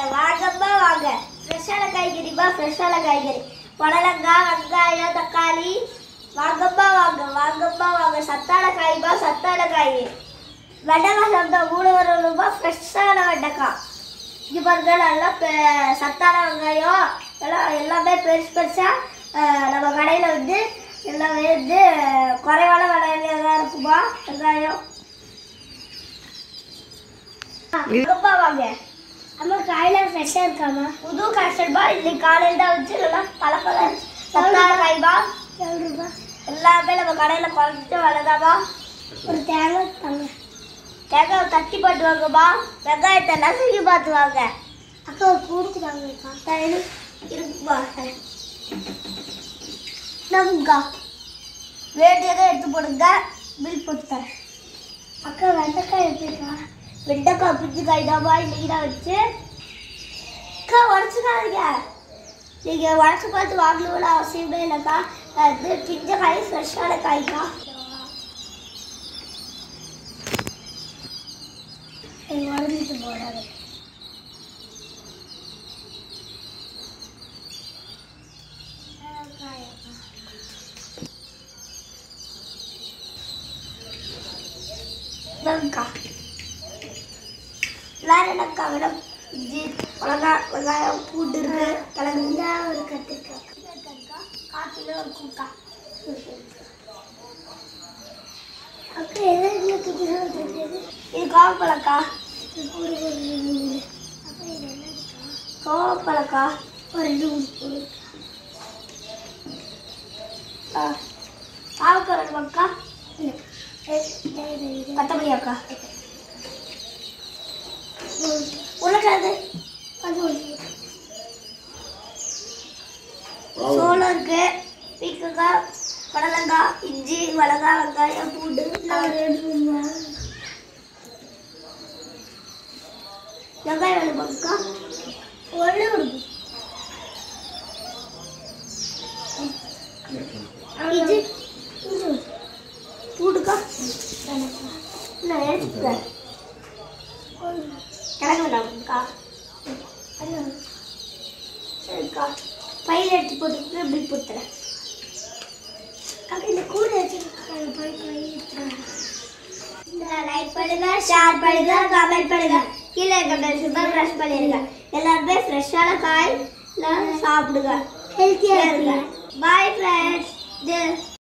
வாங்கம்மா வாங்க ஃப்ரெஷ்ஷான காய்கறிப்பா ஃப்ரெஷ்ஷான காய்கறி புடலங்காய் வெங்காயம் தக்காளி வாங்கம்மா வாங்க வாங்கம்மா வாங்க சத்தான காய்ப்பா சத்தான காய் வெண்டைக்காய் சாப்பிட்டா மூணு வரணும்பா ஃப்ரெஷ்ஷான வெண்டைக்காய் இது பாருங்க நல்லா பெ- சத்தான வெங்காயம் எல்லாம் எல்லாமே பெருசு பெருசாக நம்ம கடையில் வந்து எல்லாமே வந்து குறைவான விலையில தான் இருக்குமா வெங்காயம் ரொம்ப வாங்க அம்மா காயில ஃப்ரெஷ்ஷாக இருக்காமா புது காய்ச்சல்பா இன்னைக்கு காலையில் தான் வச்சு நல்லா பழப்பழ சத்தான காய்பா ரூபா எல்லாமே நம்ம கடையில் குறைஞ்சிட்டு வரதாமா ஒரு தேங்காய் தாங்க தேங்காய் தட்டி போட்டு வாங்கம்மா வெங்காயத்தை நசுக்கி பார்த்து வாங்க அக்கா ஒரு கூடுக்கு தாங்கக்கா இருக்குப்பா நம்புக்கா வேண்டியதை எடுத்து போடுங்க பில் போட்டு தரேன் அக்கா வெண்டைக்காய் எப்படிக்கா வெண்டைக்காய் பிஞ்சு காய் தான்ப்பா இன்னைக்கு தான் வச்சு அக்கா உடச்சுக்காதீங்க நீங்கள் உடச்சு பார்த்து வாங்கணும்னு அவசியமே இல்லைக்கா அது பிஞ்ச காய் ஃப்ரெஷ்ஷான காய்க்கா உடஞ்சிட்டு போடாது வெங்கா வேற என்னக்கா மேடம் இஞ்சி மிளகா வெங்காயம் பூண்டு இருக்கு கிழங்கு ஒரு கத்திரிக்காய் காட்டில ஒரு கூக்கா அக்கா எதை இது கோவப்பழக்கா கோவப்பழக்கா ஒரு ரெண்டு பாவக்காய் வேணுமாக்கா கொத்தமல்லி அக்கா உருளைக்கிழங்கு சோளம் இருக்கு பீக்கங்காய் புடலங்காய் இஞ்சி மிளகாய் வெங்காயம் பூண்டு வெங்காயம் வேணுமாக்கா ஒன்று கொடுக்கும் இஞ்சி இஞ்சி பூண்டுக்கா நான் எடுத்துக்கிறேன் கிழங்கு வேண்டாம்க்கா சரிக்கா பையில எடுத்து போட்டு இப்படி போட்டுறேன் இந்த கூட லைக் பண்ணுங்க ஷேர் பண்ணுங்க கமெண்ட் பண்ணுங்க கீழே இருக்க ப்ரெஷ் பண்ணிருங்க எல்லாருமே ஃப்ரெஷ்ஷான காய் எல்லாம் சாப்பிடுங்க ஹெல்த்தியாக இருங்க பாய் ஃப்ரெண்ட்ஸ்